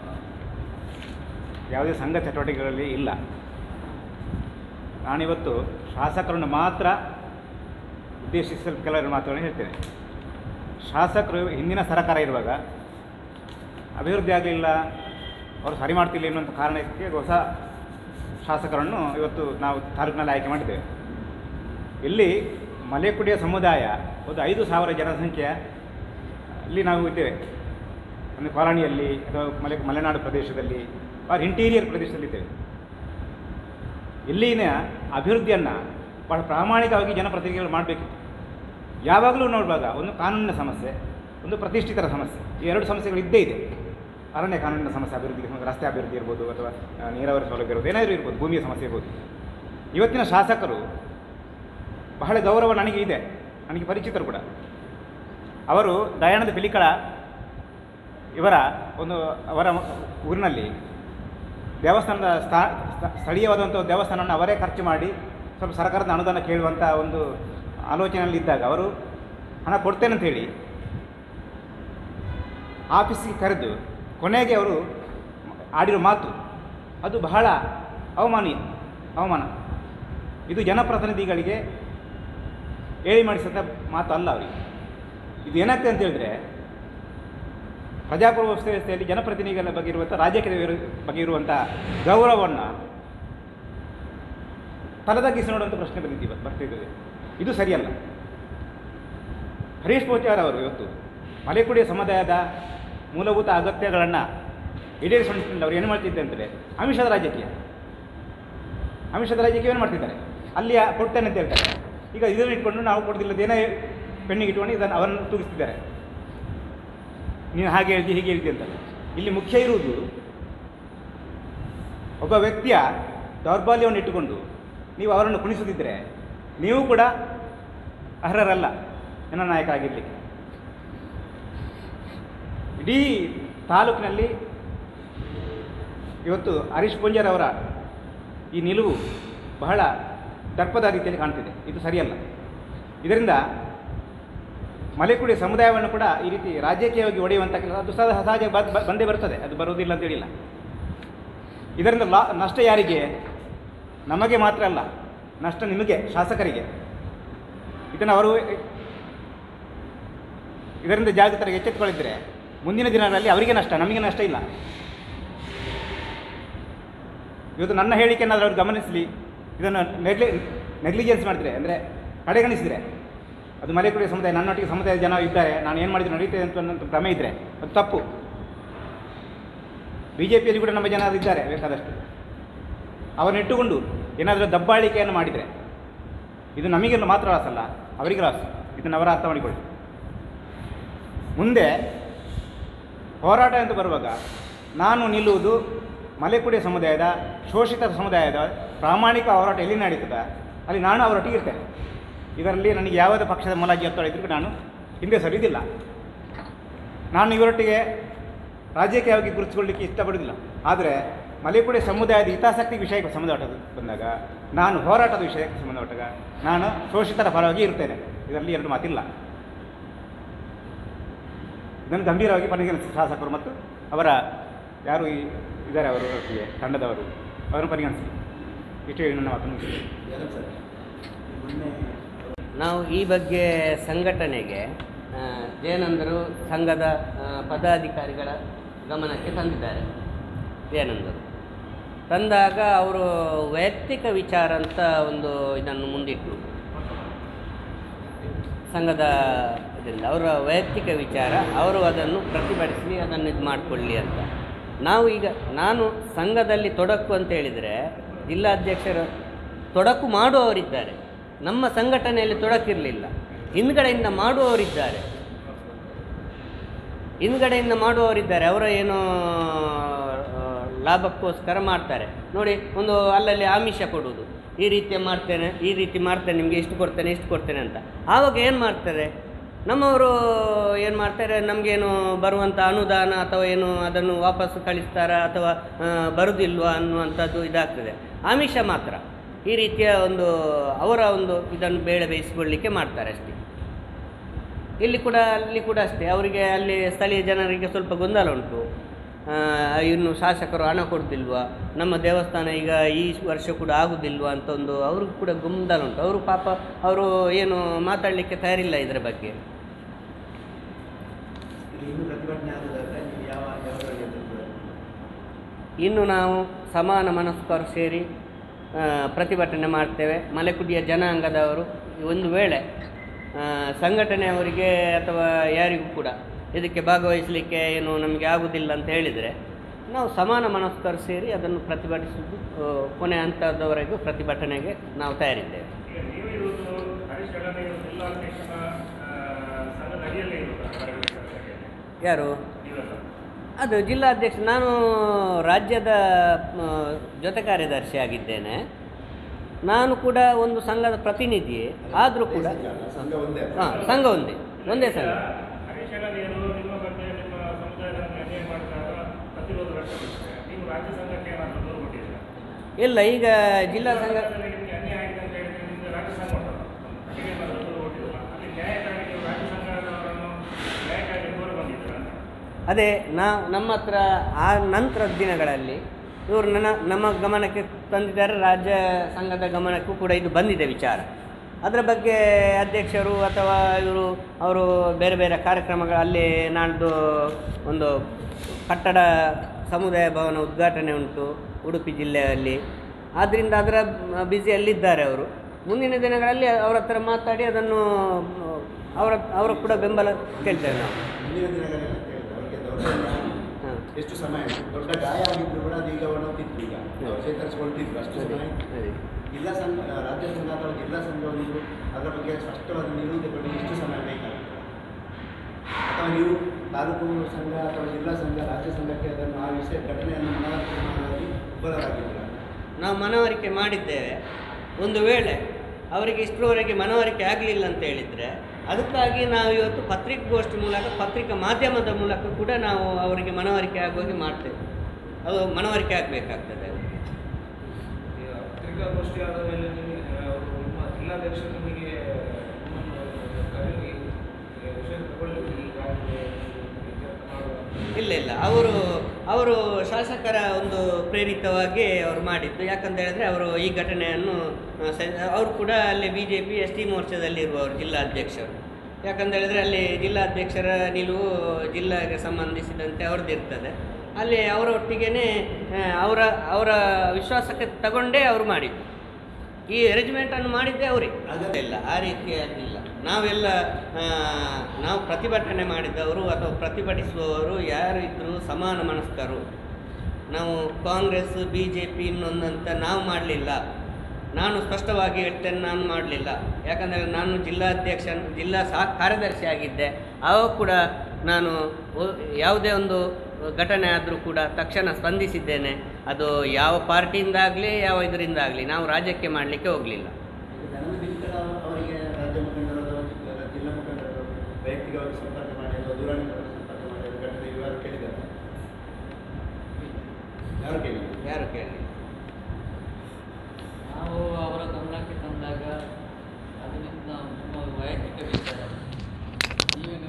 Speaker 2: ಯಾವುದೇ ಸಂಘ ಚಟುವಟಿಕೆಗಳಲ್ಲಿ ಇಲ್ಲ ನಾನಿವತ್ತು ಶಾಸಕರನ್ನು ಮಾತ್ರ ಉದ್ದೇಶಿಸಲು ಕೆಲವರು ಮಾತುಗಳನ್ನು ಹೇಳ್ತೇನೆ ಶಾಸಕರು ಹಿಂದಿನ ಸರ್ಕಾರ ಇರುವಾಗ ಅಭಿವೃದ್ಧಿ ಆಗಲಿಲ್ಲ ಅವರು ಸರಿ ಮಾಡ್ತಿಲ್ಲ ಎನ್ನುವಂಥ ಕಾರಣಕ್ಕೆ ಹೊಸ ಶಾಸಕರನ್ನು ಇವತ್ತು ನಾವು ತಾಲೂಕಿನಲ್ಲಿ ಆಯ್ಕೆ ಮಾಡಿದ್ದೇವೆ ಇಲ್ಲಿ ಮಲೆಕುಡಿಯ ಸಮುದಾಯ ಒಂದು ಐದು ಸಾವಿರ ಜನಸಂಖ್ಯೆ ಅಲ್ಲಿ ನಾವು ಇದ್ದೇವೆ ಅಂದರೆ ಕಾಲೋನಿಯಲ್ಲಿ ಅಥವಾ ಮಲೆ ಮಲೆನಾಡು ಪ್ರದೇಶದಲ್ಲಿ ಆರ್ ಇಂಟೀರಿಯರ್ ಪ್ರದೇಶದಲ್ಲಿದ್ದೇವೆ ಇಲ್ಲಿನ ಅಭಿವೃದ್ಧಿಯನ್ನು ಭಾಳ ಪ್ರಾಮಾಣಿಕವಾಗಿ ಜನಪ್ರತಿನಿಧಿಗಳು ಮಾಡಬೇಕಿತ್ತು ಯಾವಾಗಲೂ ನೋಡುವಾಗ ಒಂದು ಕಾನೂನಿನ ಸಮಸ್ಯೆ ಒಂದು ಪ್ರತಿಷ್ಠಿತರ ಸಮಸ್ಯೆ ಈ ಎರಡು ಸಮಸ್ಯೆಗಳು ಇದ್ದೇ ಇದೆ ಅರಣ್ಯ ಕಾನೂನಿನ ಸಮಸ್ಯೆ ಅಭಿವೃದ್ಧಿ ರಸ್ತೆ ಅಭಿವೃದ್ಧಿ ಇರ್ಬೋದು ಅಥವಾ ಆ, ನೀರಾವರಿ ಸೌಲಭ್ಯ ಇರ್ಬೋದು ಏನಾದರೂ ಇರ್ಬೋದು ಭೂಮಿಯ ಸಮಸ್ಯೆ ಇರ್ಬೋದು ಇವತ್ತಿನ ಶಾಸಕರು ಬಹಳ ಗೌರವ ನನಗೆ ಇದೆ ನನಗೆ ಪರಿಚಿತರು ಕೂಡ ಅವರು ದಯಾನಂದ ಪಿಲಿಕಳ ಇವರ ಒಂದು ಅವರ ಊರಿನಲ್ಲಿ ದೇವಸ್ಥಾನದ ಸ್ಥಾ ಸ್ಥ- ಸ್ಥಳೀಯವಾದಂಥ ಒಂದು ದೇವಸ್ಥಾನವನ್ನು ಅವರೇ ಖರ್ಚು ಮಾಡಿ ಸ್ವಲ್ಪ ಸರ್ಕಾರದ ಅನುದಾನ ಕೇಳುವಂಥ ಒಂದು ಆಲೋಚನೆಯಲ್ಲಿ ಇದ್ದಾಗ ಅವರು ಹಣ ಕೊಡ್ತೇನೆ ಅಂತ ಹೇಳಿ ಆಫೀಸಿಗೆ ಕರೆದು ಕೊನೆಗೆ ಅವರು ಆಡಿರೋ ಮಾತು ಅದು ಬಹಳ ಅವಮಾನೀಯ ಅವಮಾನ ಇದು ಜನಪ್ರತಿನಿಧಿಗಳಿಗೆ ಹೇಳಿ ಮಾಡಿಸಿದ ಮಾತು ಅಲ್ಲ ಅವರಿಗೆ ಇದು ಏನಾಗ್ತದೆ ಅಂತ ಹೇಳಿದ್ರೆ ಪ್ರಜಾಪ್ರಭುತ್ವ ವ್ಯವಸ್ಥೆಯಲ್ಲಿ ಜನಪ್ರತಿನಿಧಿಗಳ ಬಗ್ಗೆ ಇರುವಂಥ ರಾಜ್ಯಕ್ಕೆ ಇರು- ಬಗ್ಗೆ ಇರುವಂಥ ಗೌರವವನ್ನು ತಲೆದಗ್ಗಿಸಿ ನೋಡುವಂಥ ಪ್ರಶ್ನೆ ಬಂದಿದ್ದೀವಿ ಬರ್ತಿದ್ದೇವೆ ಇದು ಸರಿಯಲ್ಲ ಹರೀಶ್ ಪೂಜಾರ್ ಅವರು ಇವತ್ತು ಮಲೆಕುಡಿಯ ಸಮುದಾಯದ ಮೂಲಭೂತ ಅಗತ್ಯಗಳನ್ನು ಈಡೇರಿಸುವ ನಿಟ್ಟಿನಲ್ಲಿ ಅವರು ಏನು ಮಾಡ್ತಿದ್ದೆ ಅಂತಂದರೆ ಅಮಿಷದ ರಾಜಕೀಯ ಅಮಿಷದ ರಾಜಕೀಯ ಏನು ಮಾಡ್ತಿದ್ದಾರೆ ಅಲ್ಲಿ ಕೊಡ್ತೇನೆ ಅಂತ ಹೇಳ್ತಾರೆ ಈಗ ಇದನ್ನು ಇಟ್ಕೊಂಡು ನಾವು ಕೊಡೋದಿಲ್ಲದೇನೇ ಪೆಣ್ಣಿಗೆ ಇಟ್ಕೊಂಡು ಇದನ್ನು ಅವರನ್ನು ತೂಗಿಸ್ತಿದ್ದಾರೆ ನೀನು ಹಾಗೆ ಹೇಳ್ತಿ ಹೀಗೆ ಹೇಳ್ತಿ ಅಂತ ಇಲ್ಲಿ ಮುಖ್ಯ ಇರುವುದು ಒಬ್ಬ ವ್ಯಕ್ತಿಯ ದೌರ್ಬಲ್ಯವನ್ನು ಇಟ್ಟುಕೊಂಡು ನೀವು ಅವರನ್ನು ಕುಣಿಸುತ್ತಿದ್ದರೆ ನೀವು ಕೂಡ ಅರ್ಹರಲ್ಲ ಜನನಾಯಕ ಆಗಿರಲಿಕ್ಕೆ ಇಡೀ ತಾಲೂಕಿನಲ್ಲಿ ಇವತ್ತು ಹರೀಶ್ ಪೂಂಜಾರ್ ಅವರ ಈ ನಿಲುವು ಬಹಳ ದರ್ಪದ ರೀತಿಯಲ್ಲಿ ಕಾಣ್ತಿದೆ ಇದು ಸರಿಯಲ್ಲ ಇದರಿಂದ ಮಲೆಕುಡಿ ಸಮುದಾಯವನ್ನು ಕೂಡ ಈ ರೀತಿ ರಾಜಕೀಯವಾಗಿ ಒಡೆಯುವಂಥ ಕೆಲಸ ಅದು ಸಹ ಸಹಜ ಬ- ಬ- ಬಂದೇ ಬರ್ತದೆ ಅದು ಬರುವುದಿಲ್ಲ ಅಂತ ಹೇಳಿಲ್ಲ ಇದರಿಂದ ಲಾ ನಷ್ಟ ಯಾರಿಗೆ ನಮಗೆ ಮಾತ್ರ ಅಲ್ಲ ನಷ್ಟ ನಿಮಗೆ ಶಾಸಕರಿಗೆ ಇದನ್ನು ಅವರು ಇದರಿಂದ ಜಾಗೃತರಿಗೆ ಎಚ್ಚೆತ್ತುಕೊಳ್ಳಿದ್ರೆ ಮುಂದಿನ ದಿನಗಳಲ್ಲಿ ಅವರಿಗೆ ನಷ್ಟ ನಮಗೆ ನಷ್ಟ ಇಲ್ಲ ಇವತ್ತು ನನ್ನ ಹೇಳಿಕೆಯನ್ನಾದರೂ ಅವ್ರು ಗಮನಿಸಲಿ ಇದನ್ನು ನೆಗ್ಲಿ ನೆಗ್ಲಿಜೆನ್ಸ್ ಮಾಡಿದರೆ ಅಂದರೆ ಕಡೆಗಣಿಸಿದರೆ ಅದು ಮಲೆಕುಡಿ ಸಮುದಾಯ ನನ್ನೊಟ್ಟಿಗೆ ಸಮುದಾಯದ ಜನ ಇದ್ದಾರೆ ನಾನು ಏನು ಮಾಡಿದ್ರು ನಡೀತದೆ ಅಂತ ಅನ್ನೋ ಭ್ರಮೆ ಇದ್ದರೆ ಅದು ತಪ್ಪು ಬಿ ಜೆ ಪಿಯಲ್ಲಿ ಕೂಡ ನಮ್ಮ ಜನ ಇದ್ದಾರೆ ಬೇಕಾದಷ್ಟು ಅವರನ್ನು ಇಟ್ಟುಕೊಂಡು ಏನಾದರೂ ದಬ್ಬಾಳಿಕೆಯನ್ನು ಮಾಡಿದರೆ ಇದು ನಮಗೆಲ್ಲ ಮಾತ್ರ ಲಾಸ್ ಅಲ್ಲ ಅವರಿಗೆ ಲಾಸ್ ಇದನ್ನು ಅವರ ಅರ್ಥ ಮಾಡಿಕೊಳ್ಳಿ ಮುಂದೆ ಹೋರಾಟ ಅಂತ ಬರುವಾಗ ನಾನು ನಿಲ್ಲುವುದು ಮಲೆಕುಡಿ ಸಮುದಾಯದ ಶೋಷಿತ ಸಮುದಾಯದ ಪ್ರಾಮಾಣಿಕ ಹೋರಾಟ ಎಲ್ಲಿ ನಡೀತದೆ ಅಲ್ಲಿ ನಾನು ಅವರೊಟ್ಟಿಗೆ ಇರ್ತೇನೆ ಇದರಲ್ಲಿ ನನಗೆ ಯಾವುದೇ ಪಕ್ಷದ ಮೊಲಾಜಿ ಒತ್ತಡ ಇದ್ರೂ ನಾನು ಹಿಂದೆ ಸರಿಯುವುದಿಲ್ಲ ನಾನು ಇವರೊಟ್ಟಿಗೆ ರಾಜಕೀಯವಾಗಿ ಗುರುತಿಸಿಕೊಳ್ಳಿಕ್ಕೆ ಇಷ್ಟಪಡೋದಿಲ್ಲ ಆದರೆ ಮಲೆಕುಡಿ ಸಮುದಾಯದ ಹಿತಾಸಕ್ತಿ ವಿಷಯಕ್ಕೆ ಸಂಬಂಧಪಟ್ಟ ಬಂದಾಗ ನಾನು ಹೋರಾಟದ ವಿಷಯಕ್ಕೆ ಸಂಬಂಧಪಟ್ಟಾಗ ನಾನು ಶೋಷಿತರ ಪರವಾಗಿ ಇರ್ತೇನೆ ಇದರಲ್ಲಿ ಎರಡು ಮಾತಿಲ್ಲ ಇದನ್ನು ಗಂಭೀರವಾಗಿ ಪರಿಗಣಿಸಿ ಶಾಸಕರು ಮತ್ತು ಅವರ ಯಾರು ಈ ಇದ್ದಾರೆ ಅವರು ಒಟ್ಟಿಗೆ ತಂಡದವರು ಅವರನ್ನು ಪರಿಗಣಿಸಿ ಇಷ್ಟು ಹೇಳಿ ನನ್ನ ಮಾತನ್ನು ಮುಗಿಸ್ತೇನೆ.
Speaker 1: ನಾವು ಈ ಬಗ್ಗೆ ಸಂಘಟನೆಗೆ ಆ, ಜಯನಂದರು ಸಂಘದ ಆ, ಪದಾಧಿಕಾರಿಗಳ ಗಮನಕ್ಕೆ ತಂದಿದ್ದಾರೆ ಜಯನಂದರು ತಂದಾಗ ಅವರು ವೈಯಕ್ತಿಕ ವಿಚಾರ ಅಂತ ಒಂದು ಇದನ್ನು ಮುಂದಿಟ್ಟರು ಸಂಘದ ಇದರಿಂದ ಅವರ ವೈಯಕ್ತಿಕ ವಿಚಾರ ಅವರು ಅದನ್ನು ಪ್ರತಿಭಟಿಸಿ ಅದನ್ನು ಇದು ಮಾಡಿಕೊಳ್ಳಿ ಅಂತ ನಾವು ಈಗ ನಾನು ಸಂಘದಲ್ಲಿ ತೊಡಕು ಅಂತ ಹೇಳಿದರೆ ಜಿಲ್ಲಾಧ್ಯಕ್ಷರು ತೊಡಕು ಮಾಡುವವರಿದ್ದಾರೆ ನಮ್ಮ ಸಂಘಟನೆಯಲ್ಲಿ ತೊಡಕಿರಲಿಲ್ಲ ಹಿಂದ್ಗಡೆಯಿಂದ ಮಾಡುವವರಿದ್ದಾರೆ ಹಿಂದ್ಗಡೆಯಿಂದ ಮಾಡುವವರಿದ್ದಾರೆ ಅವರ ಏನೋ ಆ, ಲಾಭಕ್ಕೋಸ್ಕರ ಮಾಡ್ತಾರೆ ನೋಡಿ ಒಂದು ಅಲ್ಲಲ್ಲಿ ಆಮಿಷ ಕೊಡುವುದು ಈ ರೀತಿ ಮಾಡ್ತೇನೆ ಈ ರೀತಿ ಮಾಡ್ತೇನೆ ನಿಮಗೆ ಇಷ್ಟು ಕೊಡ್ತೇನೆ ಇಷ್ಟು ಕೊಡ್ತೇನೆ ಅಂತ ಆವಾಗ ಏನು ಮಾಡ್ತಾರೆ ನಮ್ಮವರು ಏನು ಮಾಡ್ತಾರೆ ನಮಗೇನು ಬರುವಂಥ ಅನುದಾನ ಅಥವಾ ಏನು ಅದನ್ನು ವಾಪಸ್ಸು ಕಳಿಸ್ತಾರಾ ಅಥವಾ ಆ, ಬರುವುದಿಲ್ವಾ ಅನ್ನುವಂಥದ್ದು ಇದಾಗ್ತದೆ ಆಮಿಷ ಮಾತ್ರ ಈ ರೀತಿಯ ಒಂದು ಅವರ ಒಂದು ಇದನ್ನು ಬೇಳೆ ಬೇಯಿಸಿಕೊಳ್ಳಿಕ್ಕೆ ಮಾಡ್ತಾರೆ ಅಷ್ಟೇ ಇಲ್ಲಿ ಕೂಡ ಅಲ್ಲಿ ಕೂಡ ಅಷ್ಟೇ ಅವರಿಗೆ ಅಲ್ಲಿ ಸ್ಥಳೀಯ ಜನರಿಗೆ ಸ್ವಲ್ಪ ಗೊಂದಲ ಉಂಟು ಆ, ಇನ್ನು ಶಾಸಕರು ಹಣ ಕೊಡ್ತಿಲ್ವಾ ನಮ್ಮ ದೇವಸ್ಥಾನ ಈಗ ಈ ವರ್ಷ ಕೂಡ ಆಗುದಿಲ್ವಾ ಅಂತ ಒಂದು ಅವ್ರಿಗೂ ಕೂಡ ಗೊಂದಲ ಉಂಟು ಅವರು ಪಾಪ ಅವರು ಏನು ಮಾತಾಡಲಿಕ್ಕೆ ತಯಾರಿಲ್ಲ ಇದರ ಬಗ್ಗೆ
Speaker 3: ಇನ್ನು ಪ್ರತಿಭಟನೆ ಆಗೋದಾದ್ರೆ ನೀವು ಯಾವ ಯಾವಾಗ
Speaker 1: ಇನ್ನು ನಾವು ಸಮಾನ ಮನಸ್ಕರು ಸೇರಿ ಆ, ಪ್ರತಿಭಟನೆ ಮಾಡ್ತೇವೆ ಮಲೆಕುಡಿಯ ಜನಾಂಗದವರು ಒಂದು ವೇಳೆ ಆ, ಸಂಘಟನೆಯವರಿಗೆ ಅಥವಾ ಯಾರಿಗೂ ಕೂಡ ಇದಕ್ಕೆ ಭಾಗವಹಿಸಲಿಕ್ಕೆ ಏನು ನಮಗೆ ಆಗುವುದಿಲ್ಲ ಅಂತ ಹೇಳಿದರೆ ನಾವು ಸಮಾನ ಮನಸ್ಕರು ಸೇರಿ ಅದನ್ನು ಪ್ರತಿಭಟಿಸುವುದು ಆ, ಕೊನೆ ಹಂತದವರೆಗೂ ಪ್ರತಿಭಟನೆಗೆ ನಾವು ತಯಾರಿದ್ದೇವೆ
Speaker 4: ಈಗ ನೀವು ಇರುವುದು ಹರೀಶ್ ಜಗನ್ ಇವರು ಜಿಲ್ಲಾಧ್ಯಕ್ಷನ ಆ, ಸಂಘದ ಅಡಿಯಲ್ಲೇ ಇರುವುದು
Speaker 1: ಯಾರು
Speaker 4: ನೀವೆಲ್ಲ
Speaker 1: ಅದು ಜಿಲ್ಲಾಧ್ಯಕ್ಷ ನಾನು ರಾಜ್ಯದ ಆ, ಜೊತೆ ಕಾರ್ಯದರ್ಶಿ ಆಗಿದ್ದೇನೆ ನಾನು ಕೂಡ ಒಂದು ಸಂಘದ ಪ್ರತಿನಿಧಿಯೇ ಆದರೂ ಕೂಡ
Speaker 3: ಸಂಘ ಒಂದೇ
Speaker 1: ಹಾಂ ಸಂಘ ಒಂದೇ ಒಂದೇ ಸಂಘ
Speaker 4: ಹರೀಶ್ ಜಗನ್ ನಿಮ್ಮ ಬಗ್ಗೆ ನಿಮ್ಮ ಸಮುದಾಯದ ಅನ್ಯಾಯ ಮಾಡಿದಾಗ ಪ್ರತಿರೋಧ ವ್ಯಕ್ತಪಡಿಸಿದ್ದಾರೆ ನೀವು ರಾಜ್ಯ ಸಂಘಕ್ಕೆ ಏನಾದರೂ ದೂರು ಕೊಟ್ಟಿದ್ದೀರಾ
Speaker 1: ಇಲ್ಲ ಈಗ ಜಿಲ್ಲಾ ಸಂಘ
Speaker 4: ಸಂಘದಲ್ಲಿ ನಿಮಗೆ ಅನ್ಯಾಯ ಆಗಿದೆ ಅಂತ ಹೇಳಿದ್ರೆ ನಿಮಗೆ ರಾಜ್ಯ ಸಂಘ ಉಂಟಲ್ಲ ಅದಕ್ಕೆ ಏನಾದರೂ ದೂರು ಕೊಟ್ಟಿದ್ದೀರಾ ಅಲ್ಲಿ ನ್ಯಾಯಕ್ಕಾಗಿ ನೀವು ರಾಜ್ಯ ಸಂಘದವರನ್ನು ನ್ಯಾಯಕ್ಕಾಗಿ ದೂರ ಬಂದಿದ್ದೀರಾ ಅಂತ
Speaker 1: ಅದೇ ನಾವು ನಮ್ಮ ಹತ್ರ ಆ ನಂತರದ ದಿನಗಳಲ್ಲಿ ಇವರು ನನ್ನ ನಮ್ಮ ಗಮನಕ್ಕೆ ತಂದಿದ್ದಾರೆ ರಾಜ್ಯ ಸಂಘದ ಗಮನಕ್ಕೂ ಕೂಡ ಇದು ಬಂದಿದೆ ವಿಚಾರ ಅದರ ಬಗ್ಗೆ ಅಧ್ಯಕ್ಷರು ಅಥವಾ ಇವರು ಅವರು ಬೇರೆ ಬೇರೆ ಕಾರ್ಯಕ್ರಮಗಳಲ್ಲಿ ನಾಡ್ದು ಒಂದು ಕಟ್ಟಡ ಸಮುದಾಯ ಭವನ ಉದ್ಘಾಟನೆ ಉಂಟು ಉಡುಪಿ ಜಿಲ್ಲೆಯಲ್ಲಿ ಆದ್ದರಿಂದ ಅದರ ಬ್ಯುಸಿಯಲ್ಲಿದ್ದಾರೆ ಅವರು ಮುಂದಿನ ದಿನಗಳಲ್ಲಿ ಅವರ ಹತ್ರ ಮಾತಾಡಿ ಅದನ್ನು ಅವರ ಅವರ ಕೂಡ ಬೆಂಬಲ ಕೇಳ್ತೇವೆ ನಾವು
Speaker 3: ಮುಂದಿನ ದಿನಗಳಲ್ಲಿ ಅಂತ ಹೇಳಿದ್ರೆ ಅವರಿಗೆ ದೌರ್ಜನ್ಯ
Speaker 1: ಹಾಂ
Speaker 3: ಎಷ್ಟು ಸಮಯ ಆಯ್ತು? ದೊಡ್ಡ ಗಾಯ ಆಗಿದ್ರು ಕೂಡ ಅದು ಈಗ ಒಣಗ್ತಿತ್ತು ಈಗ ಅವ್ರು ಚೇತರಿಸಿಕೊಳ್ತಿದ್ರು ಅಷ್ಟು ಸಮಯ ಆಯ್ತು.
Speaker 1: ಅದೇ
Speaker 3: ಜಿಲ್ಲಾ ಸಂಘ ರಾಜ್ಯ ಸಂಘ ಅಥವಾ ಜಿಲ್ಲಾ ಸಂಘ ಒಂದು ಅದರ ಬಗ್ಗೆ ಸ್ಪಷ್ಟವಾದ ನಿಲುವು ಕೊಡಿ ಎಷ್ಟು ಸಮಯ ಬೇಕಾಗುತ್ತೆ ಅಥವಾ ನೀವು ತಾಲೂಕು ಸಂಘ ಅಥವಾ ಜಿಲ್ಲಾ ಸಂಘ ರಾಜ್ಯ ಸಂಘಕ್ಕೆ ಅದನ್ನು ಆ ವಿಷಯ ಘಟನೆಯನ್ನು ಮನವರಿಕೆ ವಿಫಲರಾಗಿದ್ದೀರಾ
Speaker 1: ನಾವು ಮನವರಿಕೆ ಮಾಡಿದ್ದೇವೆ ಒಂದು ವೇಳೆ ಅವರಿಗೆ ಇಷ್ಟರವರೆಗೆ ಮನವರಿಕೆ ಆಗಲಿಲ್ಲ ಅಂತ ಹೇಳಿದರೆ ಅದಕ್ಕಾಗಿ ನಾವು ಇವತ್ತು ಪತ್ರಿಕಾಗೋಷ್ಠಿ ಮೂಲಕ ಪತ್ರಿಕಾ ಮಾಧ್ಯಮದ ಮೂಲಕ ಕೂಡ ನಾವು ಅವರಿಗೆ ಮನವರಿಕೆ ಆಗುವಾಗೆ ಮಾಡ್ತೇವೆ ಅದು ಮನವರಿಕೆ ಆಗಬೇಕಾಗ್ತದೆ
Speaker 5: ಈಗ ಪತ್ರಿಕಾಗೋಷ್ಠಿ ಆದ ಮೇಲೆ ನಿಮಗೆ ಅವರು ನಿಮ್ಮ ಜಿಲ್ಲಾಧ್ಯಕ್ಷರು ನಿಮಗೆ ನಿಮ್ಮನ್ನು ಕರೆದು ಈ ವಿಷಯ ತಗೊಳ್ಳಿ ಈಗಾಗಲೇ ಇತ್ಯರ್ಥ ಮಾಡುವ
Speaker 1: ಇಲ್ಲ ಇಲ್ಲ ಅವರು ಅವರು ಶಾಸಕರ ಒಂದು ಪ್ರೇರಿತವಾಗಿ ಅವರು ಮಾಡಿದ್ದು ಯಾಕಂತ ಹೇಳಿದ್ರೆ ಅವರು ಈ ಘಟನೆಯನ್ನು ಆ, ಸ- ಅವರು ಕೂಡ ಅಲ್ಲಿ B J P S T ಮೋರ್ಚಾದಲ್ಲಿ ಇರುವವರು ಜಿಲ್ಲಾಧ್ಯಕ್ಷರು ಯಾಕಂತ ಹೇಳಿದ್ರೆ ಅಲ್ಲಿ ಜಿಲ್ಲಾಧ್ಯಕ್ಷರ ನಿಲುವು ಜಿಲ್ಲೆಗೆ ಸಂಬಂಧಿಸಿದಂತೆ ಅವ್ರದ್ದು ಇರ್ತದೆ ಅಲ್ಲಿ ಅವರ ಒಟ್ಟಿಗೆನೇ ಆ, ಅವರ ಅವರ ವಿಶ್ವಾಸಕ್ಕೆ ತಗೊಂಡೇ ಅವರು ಮಾಡಿದ್ದು ಈ ಅರೇಂಜ್ಮೆಂಟನ್ನು ಮಾಡಿದ್ದೇ ಅವರೇ ಇಲ್ಲ ಆ ರೀತಿಯಾಗಿಲ್ಲ ನಾವೆಲ್ಲ ಆ, ನಾವು ಪ್ರತಿಭಟನೆ ಮಾಡಿದವರು ಅಥವಾ ಪ್ರತಿಭಟಿಸುವವರು ಯಾರು ಇದ್ದರೂ ಸಮಾನ ಮನಸ್ಕರು ನಾವು ಕಾಂಗ್ರೆಸ್ ಬಿ ಜೆ ಪಿ ಇನ್ನೊಂದಂತ ನಾವು ಮಾಡಲಿಲ್ಲ ನಾನು ಸ್ಪಷ್ಟವಾಗಿ ಹೇಳ್ತೇನೆ ನಾನು ಮಾಡಲಿಲ್ಲ ಯಾಕಂದರೆ ನಾನು ಜಿಲ್ಲಾಧ್ಯಕ್ಷ ಜಿಲ್ಲಾ ಸಹ ಕಾರ್ಯದರ್ಶಿ ಆಗಿದ್ದೆ ಆವಾಗ ಕೂಡ ನಾನು ಒ- ಯಾವುದೇ ಒಂದು ಘಟನೆ ಆದರೂ ಕೂಡ ತಕ್ಷಣ ಸ್ಪಂದಿಸಿದ್ದೇನೆ ಅದು ಯಾವ ಪಾರ್ಟಿಯಿಂದಾಗಲಿ ಯಾವ ಇದರಿಂದ ಆಗಲಿ ನಾವು ರಾಜ್ಯಕ್ಕೆ ಮಾಡಲಿಕ್ಕೆ ಹೋಗಲಿಲ್ಲ
Speaker 3: ನನ್ನ ಬಿಕ್ಕಳ ಅವರಿಗೆ ರಾಜ್ಯ ಮುಖಂಡರು ಅಥವಾ ಜಿಲ್ಲಾ ಮುಖಂಡರು ವೈಯಕ್ತಿಕವಾಗಿ ಸಂಪರ್ಕ ಮಾಡಿ ಅಥವಾ ದೂರವಾಣಿ ಮೂಲಕ ಸಂಪರ್ಕ ಮಾಡಿ ಅದು ಘಟನೆ ವಿವರ ಕೇಳಿದ್ದಾರೆ ಯಾರು ಕೇಳಿದ್ರು
Speaker 1: ಯಾರು ಕೇಳಿ
Speaker 6: ನಾವು ಅವರ ಗಮನಕ್ಕೆ ತಂದಾಗ ಅದರಿಂದ ನಮ್ಮ ವೈಯಕ್ತಿಕ ವಿಚಾರ ನೀವೇನು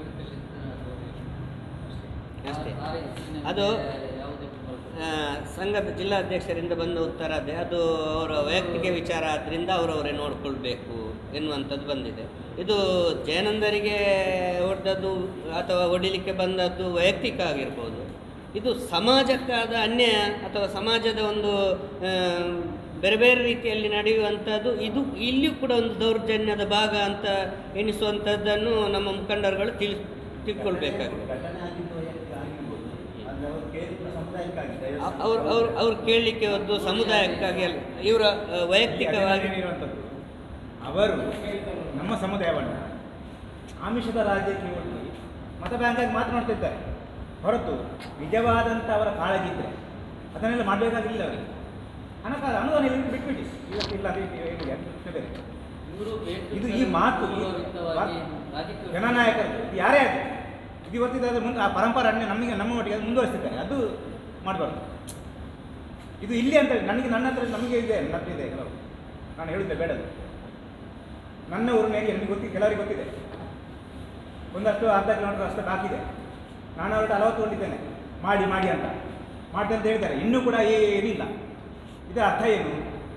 Speaker 1: ಅಷ್ಟೇ.
Speaker 6: ಅಷ್ಟೇ
Speaker 1: ಅದು
Speaker 6: ಯಾವುದೇ
Speaker 1: ಆ, ಸಂಘದ ಜಿಲ್ಲಾಧ್ಯಕ್ಷರಿಂದ ಬಂದ ಉತ್ತರ ಅದೇ ಅದು ಅವರ ವೈಯಕ್ತಿಕ ವಿಚಾರ ಆದ್ದರಿಂದ ಅವರವರೇ ನೋಡಿಕೊಳ್ಬೇಕು ಎನ್ನುವಂಥದ್ದು ಬಂದಿದೆ ಇದು ಜಯನಂದರಿಗೆ ಹೊಡೆದದ್ದು ಅಥವಾ ಹೊಡಿಲಿಕ್ಕೆ ಬಂದದ್ದು ವೈಯಕ್ತಿಕ ಆಗಿರ್ಬೋದು ಇದು ಸಮಾಜಕ್ಕಾದ ಅನ್ಯಾಯ ಅಥವಾ ಸಮಾಜದ ಒಂದು ಆ, ಬೇರೆ ಬೇರೆ ರೀತಿಯಲ್ಲಿ ನಡೆಯುವಂಥದ್ದು ಇದು ಇಲ್ಲಿಯೂ ಕೂಡ ಒಂದು ದೌರ್ಜನ್ಯದ ಭಾಗ ಅಂತ ಎಣಿಸುವಂಥದ್ದನ್ನು ನಮ್ಮ ಮುಖಂಡರುಗಳು ತಿಳಿ ತಿಳ್ಕೊಳ್ಬೇಕಾಗಿದೆ
Speaker 3: ಘಟನೆ ಆಗಿದ್ದು ವೈಯಕ್ತಿಕ ಆಗಿರ್ಬೋದು ಆದರೆ ಅವರು ಕೇಳಿದ ಸಮುದಾಯಕ್ಕಾಗಿದೆ
Speaker 1: ಅ- ಅವ್ರು ಅವ್ರು ಅವ್ರು ಕೇಳಲಿಕ್ಕೆ ಒಂದು ಸಮುದಾಯಕ್ಕಾಗಿ ಅಲ್ಲ ಇವರ ಆ, ವೈಯಕ್ತಿಕವಾಗಿ
Speaker 2: ಇರುವಂಥದ್ದು ಅವರು ನಮ್ಮ ಸಮುದಾಯವನ್ನು ಆಮಿಷದ ರಾಜ್ಯಕ್ಕೆ ಒಡ್ಡಿ ಮತ ಬ್ಯಾಂಕಾಗಿ ಮಾತನಾಡ್ತಿದ್ದಾರೆ ಹೊರತು ನಿಜವಾದಂಥ ಅವರ ಕಾಳಜಿ ಇದ್ದರೆ ಅದನ್ನೆಲ್ಲ ಮಾಡಬೇಕಾಗಿಲ್ಲ ಅವರಿಗೆ ಹಣಕಾಸು ಅನುದಾನ ಇಲ್ಲ ಅಂತ ಬಿಟ್ಬಿಡಿ ಇವತ್ತು ಇಲ್ಲ ಅದು ಇದು ಹೇಳಿ ಅದು ಪ್ರಶ್ನೆ ಬೇರೆ.
Speaker 6: ಇವರು
Speaker 2: ಇದು ಈ ಮಾತು ಈ
Speaker 6: ಗೌರವಯುತವಾಗಿ
Speaker 2: ಮಾತು
Speaker 6: ರಾಜಕೀಯ
Speaker 2: ಜನನಾಯಕರು ಇದು ಯಾರೇ ಆಗಲಿ ಇದು ಇವತ್ತಿದ್ದಾದ್ರೆ ಮುಂದೆ ಆ ಪರಂಪರೆ ನಮಗೆ ನಮ್ಮ ಒಟ್ಟಿಗೆ ಅದು ಮುಂದುವರಿಸ್ತಿದ್ದಾರೆ ಅದು ಮಾಡಬಾರ್ದು ಇದು ಇಲ್ಲಿ ಅಂತ ಹೇಳಿ ನನಗೆ ನನ್ನ ಹತ್ರ ನಮಗೆ ಇದೆ ನನ್ನ ಹತ್ರ ಇದೆ ಕೆಲವರು ನಾನು ಹೇಳಿದ್ದೆ ಬೇಡದು ನನ್ನ ಊರಿನ ಹೇಗೆ ನನಗೆ ಗೊತ್ತಿದೆ ಕೆಲವರಿಗೆ ಗೊತ್ತಿದೆ ಒಂದಷ್ಟು ಅರ್ಧ ಕಿಲೋಮೀಟರ್ ಅಷ್ಟು ಹಾಕಿದೆ ನಾನು ಅವ್ರ ಅಲವತ್ತು ಕೊಂಡಿದ್ದೇನೆ ಮಾಡಿ ಮಾಡಿ ಅಂತ ಮಾಡ್ತೆ ಅಂತ ಹೇಳ್ತಾರೆ ಇನ್ನೂ ಕೂಡ ಏನಿಲ್ಲ ಇದರ ಅರ್ಥ ಏನು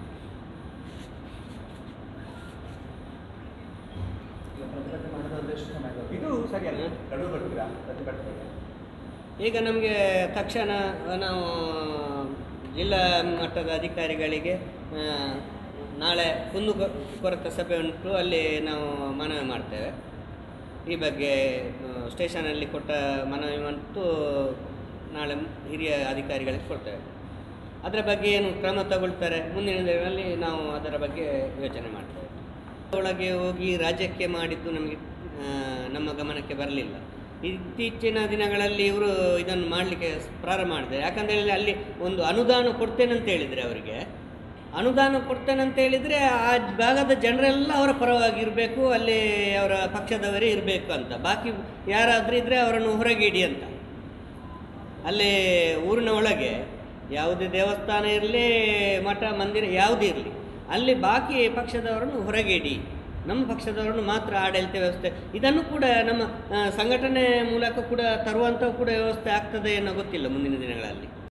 Speaker 3: ಈಗ ಪ್ರತಿಭಟನೆ ಮಾಡೋದಾದ್ರೆ ಎಷ್ಟು ಸಮಯ ಆಗುತ್ತೆ?
Speaker 2: ಇದು ಸರಿಯಲ್ಲ
Speaker 3: ಗಡುವು ಕೊಡ್ತೀರಾ ಪ್ರತಿಭಟನೆಗೆ
Speaker 1: ಈಗ ನಮಗೆ ತಕ್ಷಣ ನಾವು ಜಿಲ್ಲಾ ಮಟ್ಟದ ಅಧಿಕಾರಿಗಳಿಗೆ ಆ, ನಾಳೆ ಕುಂದು ಕೊ- ಕೊರತೆ ಸಭೆ ಉಂಟು ಅಲ್ಲಿ ನಾವು ಮನವಿ ಮಾಡ್ತೇವೆ ಈ ಬಗ್ಗೆ ಆ, ಸ್ಟೇಷನಲ್ಲಿ ಕೊಟ್ಟ ಮನವಿ ಮತ್ತು ನಾಳೆ ಹಿರಿಯ ಅಧಿಕಾರಿಗಳಿಗೆ ಕೊಡ್ತೇವೆ ಅದರ ಬಗ್ಗೆ ಏನು ಕ್ರಮ ತಗೊಳ್ತಾರೆ ಮುಂದಿನ ದಿನಗಳಲ್ಲಿ ನಾವು ಅದರ ಬಗ್ಗೆ ಯೋಚನೆ ಮಾಡ್ತೇವೆ ಒಳಗೆ ಹೋಗಿ ರಾಜ್ಯಕ್ಕೆ ಮಾಡಿದ್ದು ನಮಗೆ ಆ, ನಮ್ಮ ಗಮನಕ್ಕೆ ಬರಲಿಲ್ಲ ಇತ್ತೀಚಿನ ದಿನಗಳಲ್ಲಿ ಇವರು ಇದನ್ನು ಮಾಡಲಿಕ್ಕೆ ಪ್ರಾರಂಭ ಮಾಡಿದ್ದಾರೆ ಯಾಕಂತ ಹೇಳಿದ್ರೆ ಅಲ್ಲಿ ಒಂದು ಅನುದಾನ ಕೊಡ್ತೇನೆ ಅಂತ ಹೇಳಿದರೆ ಅವರಿಗೆ ಅನುದಾನ ಕೊಡ್ತೇನೆ ಅಂತ ಹೇಳಿದರೆ ಆ ಭಾಗದ ಜನರೆಲ್ಲ ಅವರ ಪರವಾಗಿ ಇರಬೇಕು ಅಲ್ಲಿ ಅವರ ಪಕ್ಷದವರೇ ಇರಬೇಕು ಅಂತ ಬಾಕಿ ಯಾರಾದರೂ ಇದ್ದರೆ ಅವರನ್ನು ಹೊರಗೆ ಇಡಿ ಅಂತ ಅಲ್ಲಿ ಊರಿನ ಒಳಗೆ ಯಾವುದೇ ದೇವಸ್ಥಾನ ಇರಲಿ ಮಠ ಮಂದಿರ ಯಾವುದೇ ಇರಲಿ ಅಲ್ಲಿ ಬಾಕಿ ಪಕ್ಷದವರನ್ನು ಹೊರಗೆ ಇಡಿ ನಮ್ಮ ಪಕ್ಷದವರನ್ನು ಮಾತ್ರ ಆಡಳಿತ ವ್ಯವಸ್ಥೆ ಇದನ್ನು ಕೂಡ ನಮ್ಮ ಆ, ಸಂಘಟನೆ ಮೂಲಕ ಕೂಡ ತರುವಂಥ ಕೂಡ ವ್ಯವಸ್ಥೆ ಆಗ್ತದೆ ಅನ್ನೋ ಗೊತ್ತಿಲ್ಲ ಮುಂದಿನ ದಿನಗಳಲ್ಲಿ